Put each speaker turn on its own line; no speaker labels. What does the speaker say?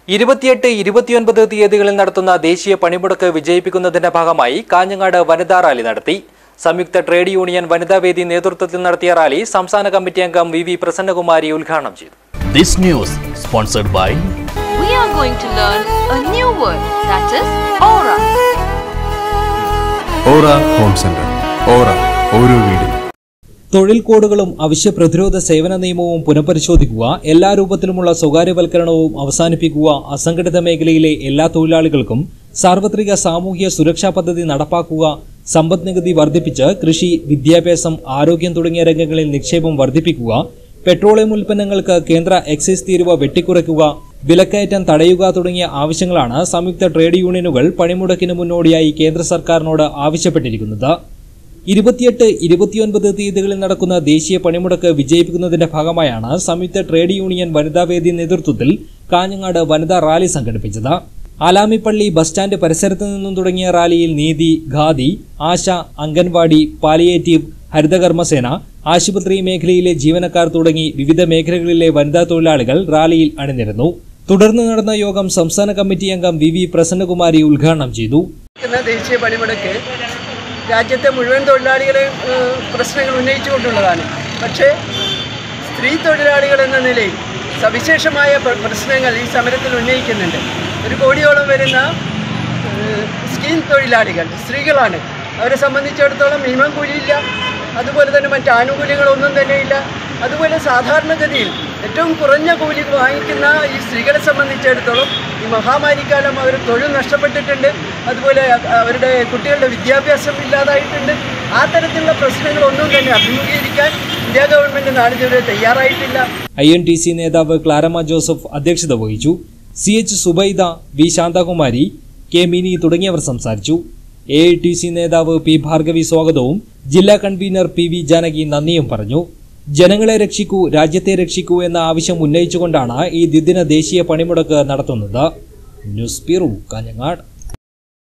ഇരുപത്തിയെട്ട് ഇരുപത്തിയൊൻപത് തീയതികളിൽ നടത്തുന്ന ദേശീയ പണിമുടക്ക് വിജയിപ്പിക്കുന്നതിന്റെ ഭാഗമായി കാഞ്ഞങ്ങാട് വനിതാ റാലി നടത്തി സംയുക്ത ട്രേഡ് യൂണിയൻ വനിതാ വേദി നേതൃത്വത്തിൽ നടത്തിയ റാലി സംസ്ഥാന കമ്മിറ്റി അംഗം വി വി പ്രസന്നകുമാരി ഉദ്ഘാടനം ചെയ്തു
This news sponsored by
we are going to learn a new word that is aura.
Aura home center aura ഓരോ വീടും
തൊഴിൽ കോഡുകളും അവശ്യ പ്രതിരോധ സേവന നിയമവും പുനഃപരിശോധിക്കുക എല്ലാ രൂപത്തിലുമുള്ള സ്വകാര്യവൽക്കരണവും അവസാനിപ്പിക്കുക അസംഘടിത മേഖലയിലെ എല്ലാ തൊഴിലാളികൾക്കും സാർവത്രിക സാമൂഹ്യ സുരക്ഷാ പദ്ധതി നടപ്പാക്കുക സമ്പദ്നികുതി വർദ്ധിപ്പിച്ച് കൃഷി വിദ്യാഭ്യാസം ആരോഗ്യം തുടങ്ങിയ രംഗങ്ങളിൽ നിക്ഷേപം വർദ്ധിപ്പിക്കുക പെട്രോളിയം ഉൽപ്പന്നങ്ങൾക്ക് കേന്ദ്ര എക്സൈസ് തീരുവ വെട്ടിക്കുറയ്ക്കുക വിലക്കയറ്റം തടയുക തുടങ്ങിയ ആവശ്യങ്ങളാണ് സംയുക്ത ട്രേഡ് യൂണിയനുകൾ പണിമുടക്കിന് മുന്നോടിയായി കേന്ദ്ര സർക്കാരിനോട് ആവശ്യപ്പെട്ടിരിക്കുന്നത് ഇരുപത്തിയെട്ട് ഇരുപത്തിയൊൻപത് തീയതികളിൽ നടക്കുന്ന ദേശീയ പണിമുടക്ക് വിജയിപ്പിക്കുന്നതിന്റെ ഭാഗമായാണ് സംയുക്ത ട്രേഡ് യൂണിയൻ വനിതാ വേദി നേതൃത്വത്തിൽ കാഞ്ഞങ്ങാട് വനിതാ റാലി സംഘടിപ്പിച്ചത് ആലാമിപ്പള്ളി ബസ് സ്റ്റാൻഡ് പരിസരത്ത് നിന്നും തുടങ്ങിയ റാലിയിൽ നീതി ഖാദി ആശ അംഗൻവാടി പാലിയേറ്റീവ് ഹരിതകർമ്മസേന ആശുപത്രി മേഖലയിലെ ജീവനക്കാർ തുടങ്ങി വിവിധ മേഖലകളിലെ വനിതാ തൊഴിലാളികൾ റാലിയിൽ അണിനിരന്നു തുടർന്ന് നടന്ന യോഗം സംസ്ഥാന കമ്മിറ്റി അംഗം വി വി പ്രസന്നകുമാരി ഉദ്ഘാടനം ചെയ്തു
നടക്കുന്ന ദേശീയ പണിമുടക്ക് രാജ്യത്തെ മുഴുവൻ തൊഴിലാളികളെയും ഏഹ്, പ്രശ്നങ്ങൾ ഉന്നയിച്ചുകൊണ്ടുള്ളതാണ് പക്ഷേ സ്ത്രീ തൊഴിലാളികൾ എന്ന നിലയിൽ സവിശേഷമായ പ്ര- പ്രശ്നങ്ങൾ ഈ സമരത്തിൽ ഉന്നയിക്കുന്നുണ്ട് ഒരു കോടിയോളം വരുന്ന ഏഹ്, സ്കീം തൊഴിലാളികൾ സ്ത്രീകളാണ് അവരെ സംബന്ധിച്ചിടത്തോളം മിനിമം കൂലിയില്ല അതുപോലെ തന്നെ മറ്റ് ആനുകൂല്യങ്ങളൊന്നും തന്നെയില്ല അതുപോലെ സാധാരണഗതിയിൽ ഏറ്റവും കുറഞ്ഞ കൂലി വാങ്ങിക്കുന്ന ഈ സ്ത്രീകളെ സംബന്ധിച്ചിടത്തോളം ഈ മഹാമാരിക്കാലം അവർ തൊഴിൽ നഷ്ടപ്പെട്ടിട്ടുണ്ട് അതുപോലെ അ- അവരുടെ കുട്ടികളുടെ വിദ്യാഭ്യാസം ഇല്ലാതായിട്ടുണ്ട് ആ തരത്തിലുള്ള പ്രശ്നങ്ങളൊന്നും തന്നെ അഭിമുഖീകരിക്കാൻ ഇന്ത്യ ഗവൺമെൻറ് നാളിതുവരെ തയ്യാറായിട്ടില്ല
ഐ എൻ ടി സി നേതാവ് ക്ലാരമ ജോസഫ് അധ്യക്ഷത വഹിച്ചു C H Subaida V Santhakumari K Mini തുടങ്ങിയവർ സംസാരിച്ചു എ ഐ ടി സി നേതാവ് പി ഭാർഗവി സ്വാഗതവും ജില്ലാ കൺവീനർ പി വി ജാനകി നന്ദിയും പറഞ്ഞു ജനങ്ങളെ രക്ഷിക്കൂ രാജ്യത്തെ രക്ഷിക്കൂ എന്ന ആവശ്യം ഉന്നയിച്ചുകൊണ്ടാണ് ഈ ദ്വിദിന ദേശീയ പണിമുടക്ക് നടത്തുന്നത് ന്യൂസ് ബ്യൂറോ കാഞ്ഞങ്ങാട്